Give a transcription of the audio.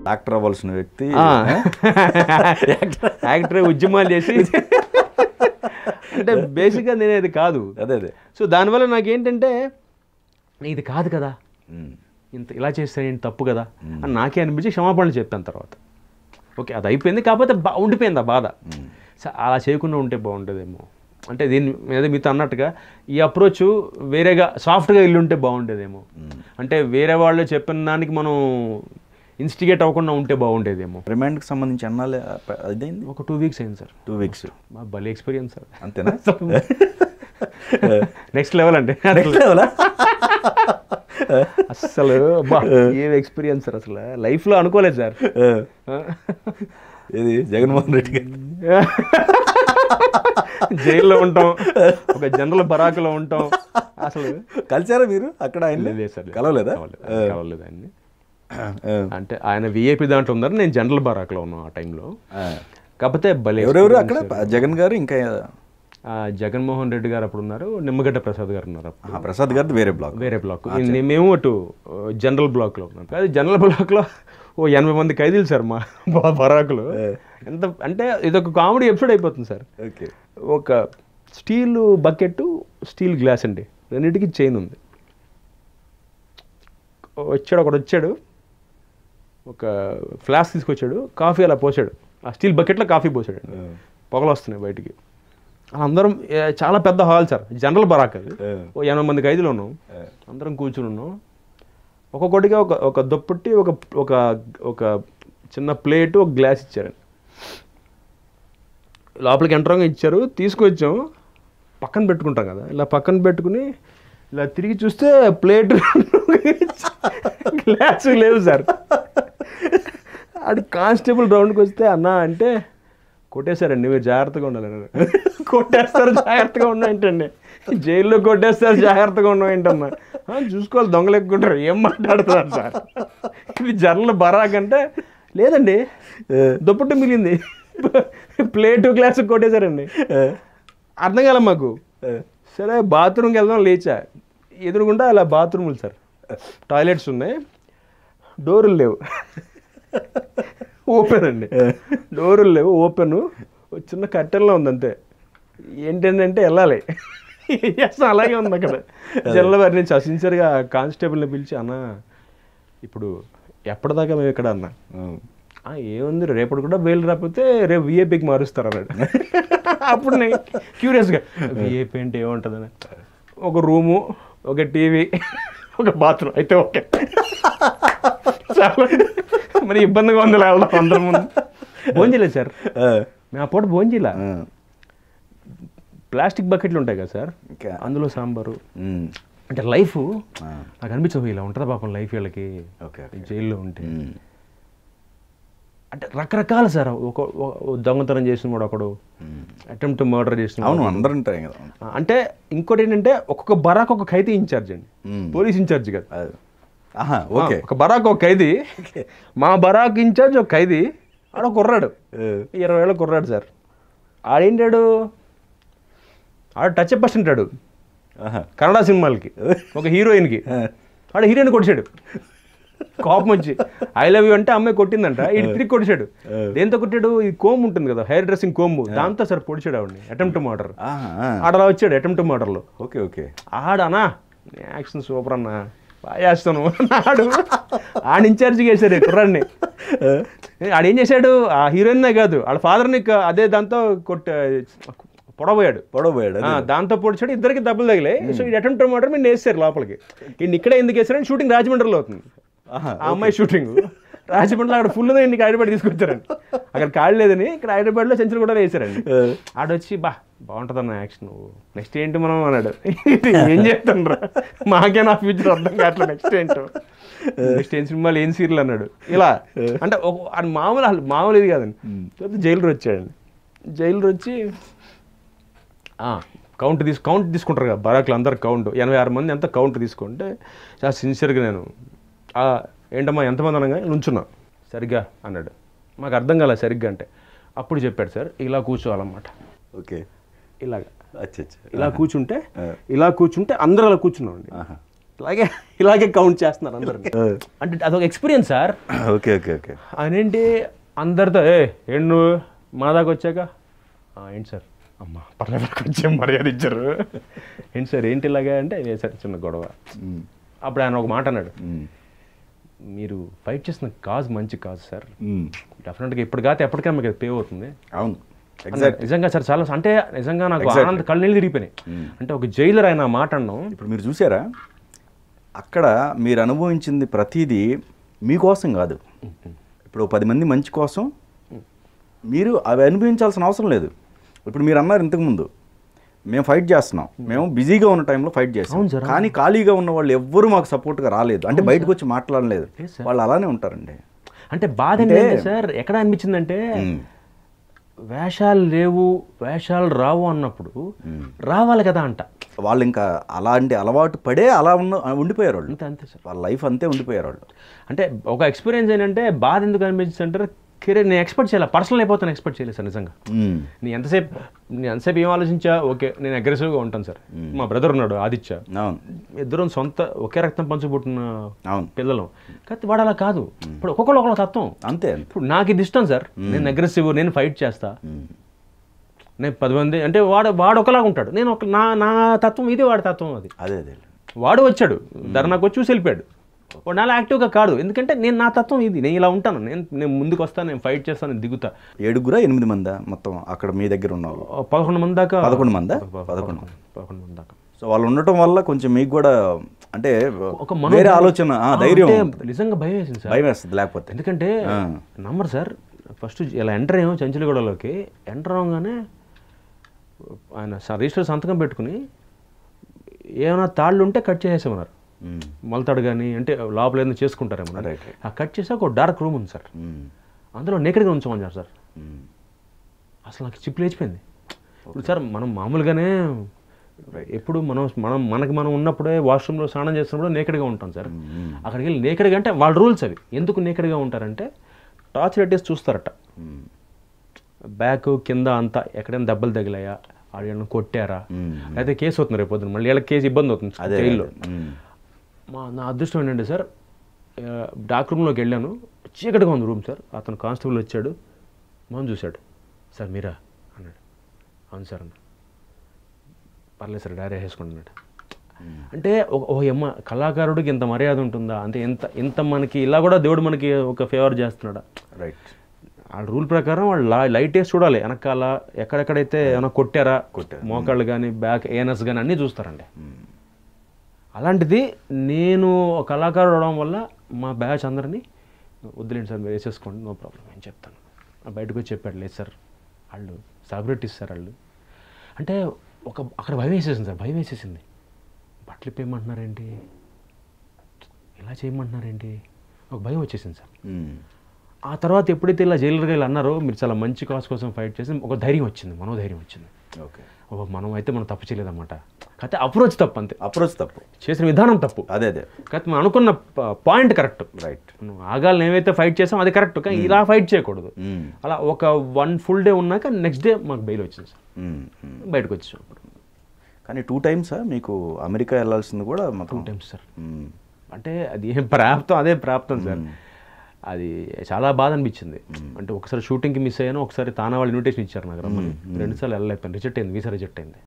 Doctor అవ్వాల్సిన వ్యక్తి actor ఉద్యమాలు చేసి అంటే బేసిక్గా నేను అది కాదు అదే అదే సో దానివల్ల నాకేంటంటే ఇది కాదు కదా ఉమ్. ఇంత ఇలా చేస్తే ఏంటి తప్పు కదా అని నాకే అనిపించి క్షమాపణలు చెప్పాను తర్వాత ఓకే అది అయిపోయింది కాకపోతే బా ఉండిపోయింది ఆ బాధ స- అలా చేయకుండా ఉంటే బాగుండేదేమో అంటే దీని మీద మీతో అన్నట్టుగా ఈ అప్రోచ్ వేరేగా సాఫ్ట్గా ఇల్లు ఉంటే బాగుండేదేమో అంటే వేరే వాళ్ళు చెప్పిన దానికి మనం ఇన్స్టిగేట్ అవ్వకుండా ఉంటే బాగుండేదేమో రిమాండ్కి సంబంధించి అన్నాలే అదైంది ఒక టూ వీక్స్ అయింది సార్ టూ వీక్స్ మా భలే ఎక్స్పీరియన్స్ సార్ అంతేనా నెక్స్ట్ లెవెల్ అండి అస్సలు అబ్బా ఏం ఎక్స్పీరియన్స్ సార్ అసలు లైఫ్లో అనుకోలేదు సార్ ఇది జగన్మోహన్ రెడ్డి గారు జైల్లో ఉంటాం ఒక జనరల్ బరాకులో ఉంటాం అసలు కలిసారా మీరు అక్కడ ఆయన లేదు సార్ కలవలేదా కలవలేదు కలవలేదు ఆయన్ని అంటే ఆయన విఐపి దాంట్లో ఉన్నారు నేను జనరల్ బరాక్లో ఉన్నాను ఆ టైంలో ఆ. కాకపోతే భలే ఎవరెవరు అక్కడ జగన్ గారు ఇంకా ఆ, జగన్మోహన్ రెడ్డి గారు అప్పుడు ఉన్నారు నిమ్మగడ్డ ప్రసాద్ గారు ఉన్నారు అప్పుడు. ఆ, ప్రసాద్ గారిది వేరే బ్లాక్ వేరే బ్లాక్ నే- మేము అటు జనరల్ బ్లాక్లో ఉన్నాం అది జనరల్ బ్లాక్లో ఓ ఎనభై మంది ఖైదీలు సార్ మా బ- బరాకులు ఎంత అంటే ఇదొక కామెడీ ఎపిసోడ్ అయిపోతుంది సార్ ఓకే ఒక స్టీల్ బకెట్ స్టీల్ గ్లాస్ అండి రెండింటికి చైన్ ఉంది వచ్చాడు ఒకడు వచ్చాడు ఒక ఫ్లాస్క్ తీసుకొచ్చాడు కాఫీ అలా పోసాడు ఆ స్టీల్ బకెట్లో కాఫీ పోసాడు పొగలు వస్తున్నాయి బయటికి అందరం ఏ, చాలా పెద్ద హాల్ సార్ జనరల్ బరాక్ అది ఓ ఎనభై మంది ఖైదీలు ఉన్నాం అందరం కూర్చుని ఉన్నాం ఒక్కొక్కటిగా ఒక ఒక దుప్పటి ఒక ఒక ఒక చిన్న ప్లేట్ ఒక గ్లాస్ ఇచ్చారండి లోపలికి ఎంటరంగా ఇచ్చారు తీసుకొచ్చాం పక్కన పెట్టుకుంటాం కదా ఇలా పక్కన పెట్టుకుని ఇలా తిరిగి చూస్తే ప్లేట్ గ్లాస్ లేవు సార్ ఆడు కానిస్టేబుల్ రౌండ్కి వస్తే అన్నా అంటే కొట్టేశారండి మీరు జాగ్రత్తగా ఉండాలి అన్నారు. కొట్టేస్తారు జాగ్రత్తగా ఉన్నాయంటండి జైల్లో కొట్టేస్తారు జాగ్రత్తగా ఉన్నాయంటమ్మా "ఆ, చూసుకోవాలి దొంగలు ఎక్కుంటారు ఏం మాట్లాడుతున్నారు సార్ ఇది జర్నల్ బరాక్ అంటే లేదండి దుప్పటి మిగిలింది ప్లేట్ గ్లాస్ కొట్టేశారండి అర్థం కాలే మాకు సరే బాత్రూమ్కి వెళ్దాం లేచా ఎదురుగుండా అలా బాత్రూములు సార్ టాయిలెట్స్ ఉన్నాయి డోర్లు లేవు ఓపెన్ అండి డోర్లు లేవు ఓపెన్ చిన్న కట్టెల్లో ఉంది అంతే ఏంటంటే వెళ్ళాలి ఎస్ అలాగే ఉంది అక్కడ జనరల్ వారి నుంచి సిన్సియర్గా కానిస్టేబుల్ని పిలిచి అన్న ఇప్పుడు ఎప్పటిదాకా మేము ఇక్కడ అన్నా "ఆ, ఏముంది రేపటి కూడా బెయిల్ రాకపోతే రేపు విఏపీకి మారుస్తారు అన్నాడు అప్పుడు నేను క్యూరియస్గా విఏపీ అంటే ఏముంటుందని ఒక రూము ఒక టీవీ ఒక బాత్రూమ్ అయితే ఓకే చాలా మరి ఇబ్బందిగా ఉంది వెళ్దాం అందరం ముందు భోంజలేదు సార్ మేము ఆ పూట భోంజీలా ప్లాస్టిక్ బకెట్లు ఉంటాయి కదా సార్ ఇంకా అందులో సాంబారు అంటే లైఫ్ ఆ. నాకు అనిపించదు ఇలా ఉంటుందా పాపం లైఫ్ వీళ్ళకి ఓకే ఈ జైల్లో ఉంటే ఉమ్. అంటే రకరకాల సార్ ఒక ఒక దొంగతనం చేసిన వాడు ఒకడు ఉమ్. అటెంప్ట్ మర్డర్ చేసిన అవును వాడు. అందరు ఉంటాయి కదా ఆ, అంటే ఇంకోటి ఏంటంటే ఒక్కొక్క బరాక్ ఒక ఖైదీ ఇన్ఛార్జ్ అండి ఉమ్. పోలీస్ ఇన్ఛార్జ్ కదా అది. ఆహా ఓకే ఆ, ఒక బరాక్ ఒక ఖైదీ మా బరాక్ ఇన్ఛార్జ్ ఒక ఖైదీ ఆడ ఒక కుర్రాడు ఇరవై ఏళ్ళ కుర్రాడు సార్ ఆడేంటాడు ఆడు టచ్ అప్ ఉంటాడు ఆహా. కన్నడ సినిమాలకి ఒక హీరోయిన్కి ఆడ హీరోయిన్ కొడిచాడు కోపం వచ్చి ఐ లవ్ యూ అంటే అమ్మాయి కొట్టిందంట ఇది తిరిగి కొడిచాడు దేంతో కొట్టాడు ఈ కోమ్ ఉంటుంది కదా హెయిర్ డ్రెస్సింగ్ కోమ్ దాంతో సార్ పొడిచాడు ఆవిడని అటెంప్ట్ మర్డర్ ఆహా, ఆ. ఆడలా వచ్చాడు అటెంప్ట్ మర్డర్లో ఓకే ఓకే ఆడనా యాక్షన్ సూపర్ అన్న బాగా చేస్తాను ఆడు ఆడ ఇన్ఛార్జిగా వేసాడు ఈ కుర్రాడిని ఆడేం చేశాడు ఆ హీరోయిన్నే కాదు వాళ్ళ ఫాదర్ని అదే దాంతో కొట్ట పొడబోయాడు పొడవబోయాడు ఆ, దాంతో పొడిచాడు ఇద్దరికి దెబ్బలు తగిలాయి సో ఈ అటెంప్ట్ మర్డర్ మీరు వేసారు లోపలికి ఈయన ఇక్కడే ఎందుకు వేసారని షూటింగ్ రాజమండ్రిలో అవుతుంది ఆహా, ఆ అమ్మాయి షూటింగ్ రాజమండ్రిలో అక్కడ ఫుల్ ఇంటికి హైదరాబాద్ తీసుకొచ్చారండి అక్కడ కాళ్ళు లేదని ఇక్కడ హైదరాబాద్లో సెంచరీ కూడా వేసారండి ఆడొచ్చి బా బాగుంటుందన్న యాక్షన్ నెక్స్ట్ ఏంటి మనం అన్నాడు ఏం చేస్తాను మాకే నా ఫ్యూచర్ అర్థం కావట్లేదు నెక్స్ట్ ఏంటో నెక్స్ట్ ఏం సినిమాలు ఏం సీరియల్ అన్నాడు ఇలా అంటే ఒక- అది మామూలు అసలు మామూలు ఇది కాదండి తర్వాత జైలర్ వచ్చాడండి జైలర్ వచ్చి కౌంట్ తీసు కౌంట్ తీసుకుంటారు కదా బరాకులు అందరు కౌంట్ ఎనభై ఆరు మంది ఎంత కౌంట్ తీసుకుంటే చాలా సిన్సియర్గా నేను "ఆ, ఏంటమ్మా ఎంతమంది అనగా నుంచున్నా సరిగ్గా అన్నాడు మాకు అర్థం కాలే సరిగ్గా అంటే అప్పుడు చెప్పాడు సార్ ఇలా కూర్చోవాలన్నమాట ఓకే ఇలాగా అచ్చా అచ్చా ఇలా కూర్చుంటే ఆ. ఇలా కూర్చుంటే అందరూ అలా కూర్చున్నామండి ఆహా. ఇలాగే ఇలాగే కౌంట్ చేస్తున్నారు అందరు అంటే అదొక experience sir okay okay okay ఆయన ఏంటి అందరితో ఏ ఏంటి నువ్వు మా దాకా వచ్చాక "ఆ, ఏంటి సార్ అమ్మ పర్లేదు వచ్చే మర్యాద ఇచ్చారు ఏంటి సార్ ఏంటి ఇలాగా అంటే "ఏ సార్ చిన్న గొడవ అప్పుడు ఆయన ఒక మాట అన్నాడు మీరు ఫైట్ చేసిన కాజ్ మంచి కాజ్ సార్ డెఫినెట్గా ఇప్పుడు కాదు ఎప్పటికైనా మీకు పే అవుతుంది అవును ఎగ్జాక్ట్ నిజంగా సార్ చాలా అంటే నిజంగా నాకు Exactly. ఆనంద కళ్ళు నీళ్ళు తిరిగిపోయినాయి అంటే ఒక జైలర్ ఆయన ఆ మాట అన్నాం ఇప్పుడు మీరు చూసారా అక్కడ మీరు అనుభవించింది ప్రతిదీ మీకోసం కాదు ఇప్పుడు ఓ పది మంది మంచి కోసం మీరు అవి అనుభవించాల్సిన అవసరం లేదు ఇప్పుడు మీరు అన్నారు ఇంతకుముందు మేము ఫైట్ చేస్తున్నాం మేము బిజీగా ఉన్న టైంలో ఫైట్ చేస్తాం అవును సార్, కానీ ఖాళీగా ఉన్న వాళ్ళు ఎవ్వరూ మాకు సపోర్ట్గా రాలేదు అంటే బయటకు వచ్చి మాట్లాడలేదు లేదు సార్. వాళ్ళు అలానే ఉంటారండి అంటే బాధ ఏంటంటే సార్ ఎక్కడ అనిపించిందంటే మ్మ్. వేషాలు లేవు వేషాలు రావు అన్నప్పుడు రావాలి కదా అంట వాళ్ళు ఇంకా అలాంటి అలవాటు పడే అలా ఉన్న ఉండిపోయారు వాళ్ళు అంతే అంతే సార్ వాళ్ళ లైఫ్ అంతే ఉండిపోయారు వాళ్ళు అంటే ఒక ఎక్స్పీరియన్స్ ఏంటంటే బాధ ఎందుకు అనిపించింది అంటే కెరీర్ నేను ఎక్స్పెక్ట్ చేయాలి పర్సనల్ అయిపోతాను ఎక్స్పెక్ట్ చేయలేదు సార్ నిజంగా మ్మ్. నేను ఎంతసేపు నేను ఎంతసేపు ఏం ఆలోచించా ఓకే నేను అగ్రెసివ్గా ఉంటాను సార్ మా బ్రదర్ ఉన్నాడు ఆదిత్య అవును ఇద్దరం సొంత ఒకే రక్తం పంచుబుట్టిన అవును పిల్లలు కానీ వాడు అలా కాదు ఇప్పుడు ఒక్కొక్కరు ఒకళ్ళ తత్వం అంతే అంతే ఇప్పుడు నాకు ఇది ఇష్టం సార్ నేను అగ్రెసివ్ నేను ఫైట్ చేస్తా మ్మ్. నేను పది మంది అంటే వాడు వాడు ఒకలాగా ఉంటాడు నేను ఒక నా నా తత్వం ఇది వాడి తత్వం అది అదే అదే వాడు వచ్చాడు ధర్నాకు వచ్చి చూసి వెళ్ళిపోయాడు వాడు నాలా యాక్టివ్గా కాదు ఎందుకంటే నేను నా తత్వం ఇది నేను ఇలా ఉంటాను నేను నేను ముందుకు వస్తాను నేను ఫైట్ చేస్తాను నేను దిగుతా ఏడుగురా ఎనిమిది మందా మొత్తం అక్కడ మీ దగ్గర ఉన్న వాళ్ళు ఓ పదకొండు మంది దాకా పదకొండు మందా ప- పదకొండు పదకొండు మంది దాకా సో వాళ్ళు ఉండటం వల్ల కొంచెం మీకు కూడా అంటే ఒక మనో- వేరే ఆలోచన ఆ, ధైర్యం అంటే ఉంటుంది. నిజంగా భయం వేసింది సార్ భయం వేస్తుంది లేకపోతే ఎందుకంటే నంబర్ సార్ ఫస్ట్ ఇలా ఎంటర్ అయ్యాము చంచలగూడలోకి ఎంటర్ అవగానే ఆయన స- రిజిస్టర్ సంతకం పెట్టుకుని ఏమైనా తాళ్ళు ఉంటే కట్ చేసేసామన్నారు మ్మ్. మొలతాడు కానీ అంటే లోపల ఏదైనా చేసుకుంటారేమో Right, right. ఆ కట్ చేసాక ఒక డార్క్ రూమ్ ఉంది సార్ మ్మ్. అందులో నేకడ్గా ఉంచమన్నారు సార్ మ్మ్. అసలు నాకు చిప్పు లేచిపోయింది ఇప్పుడు సార్ మనం మామూలుగానే ఎప్పుడు మనం మనం మనకి మనం ఉన్నప్పుడే వాష్రూమ్లో స్నానం చేస్తున్నప్పుడు నేకడ్గా ఉంటాం సార్ మ్మ్. అక్కడికి వెళ్ళి నేకడ్గా అంటే వాళ్ళ రూల్స్ అవి ఎందుకు నేకడ్గా ఉంటారంటే టార్చ్ లైటేసి చూస్తారట మ్మ్. బ్యాక్ కింద అంతా ఎక్కడైనా దెబ్బలు తగిలాయా ఆడ కొట్టారా మ్మ్. అయితే కేసు అవుతుంది రేపు పొద్దున మళ్ళీ వీళ్ళకి కేసు ఇబ్బంది అవుతుంది అదే జైల్లో అదే. మ్మ్. మా నా అదృష్టం ఏంటంటే సార్ ఆ, డార్క్ రూమ్లోకి వెళ్ళాను చీకటిగా ఉంది రూమ్ సార్ అతను కానిస్టేబుల్ వచ్చాడు మనం చూశాడు సార్ మీరా అన్నాడు అవును సార్ అన్న పర్లేదు సార్ డైరీ వేసుకోండి అన్నాడు అంటే ఒక ఓ అమ్మ కళాకారుడికి ఇంత మర్యాద ఉంటుందా అంటే ఇంత ఇంత మనకి ఇలా కూడా దేవుడు మనకి ఒక ఫేవర్ చేస్తున్నాడా రైట్ ఆ రూల్ ప్రకారం వాళ్ళు లా- లైట్ వేసి చూడాలి వెనకాల ఎక్కడెక్కడైతే ఏమైనా కొట్టారా కొట్టారు. మోకాళ్ళు కానీ బ్యాక్ ఏఎన్ఎస్ కానీ అన్నీ చూస్తారండి అలాంటిది నేను ఒక కళాకారుడు అవడం వల్ల మా బ్యాచ్ అందరినీ వద్దులేండి సార్ మీరు వేసేసుకోండి నో ప్రాబ్లం నేను చెప్తాను ఆ బయటకు వచ్చి చెప్పాడు లేదు సార్ వాళ్ళు సెలబ్రిటీస్ సార్ వాళ్ళు అంటే ఒక అక్కడ భయం వేసేసింది సార్ భయం వేసేసింది బట్టలు ఇప్పేయమంటున్నారేంటి ఇలా చేయమంటున్నారేంటి ఒక భయం వచ్చేసింది సార్ మ్మ్. ఆ తర్వాత ఎప్పుడైతే ఇలా జైలర్గా ఇలా అన్నారో మీరు చాలా మంచి కాజ్ కోసం ఫైట్ చేసి ఒక ధైర్యం వచ్చింది మనోధైర్యం వచ్చింది ఓకే ఓ మనం అయితే మనం తప్పు చేయలేదన్నమాట కాకపోతే అప్రోచ్ తప్పు అంతే అప్రోచ్ తప్పు చేసిన విధానం తప్పు అదే అదే కాకపోతే మనం అనుకున్న పాయింట్ కరెక్ట్ రైట్ నువ్వు ఆగాలని ఏవైతే ఫైట్ చేసాం అది కరెక్ట్ కానీ ఇలా ఫైట్ చేయకూడదు మ్మ్. అలా ఒక వన్ ఫుల్ డే ఉన్నాక నెక్స్ట్ డే మాకు బెయిల్ వచ్చింది సార్ మ్మ్. మ్మ్. బయటకు వచ్చాం కానీ టూ టైమ్సా మీకు అమెరికా వెళ్ళాల్సింది కూడా మొత్తం టూ టైమ్స్ సార్ మ్మ్. అంటే అది ఏం ప్రాప్తం అదే ప్రాప్తం సార్ అది చాలా బాధ అనిపించింది అంటే ఒకసారి షూటింగ్కి మిస్ అయ్యాను ఒకసారి తానా వాళ్ళు ఇన్విటేషన్ ఇచ్చారు నాకు రమ్మని రెండుసార్లు వెళ్ళలేకపోయాను రిజెక్ట్ అయింది వీసా రిజెక్ట్ అయింది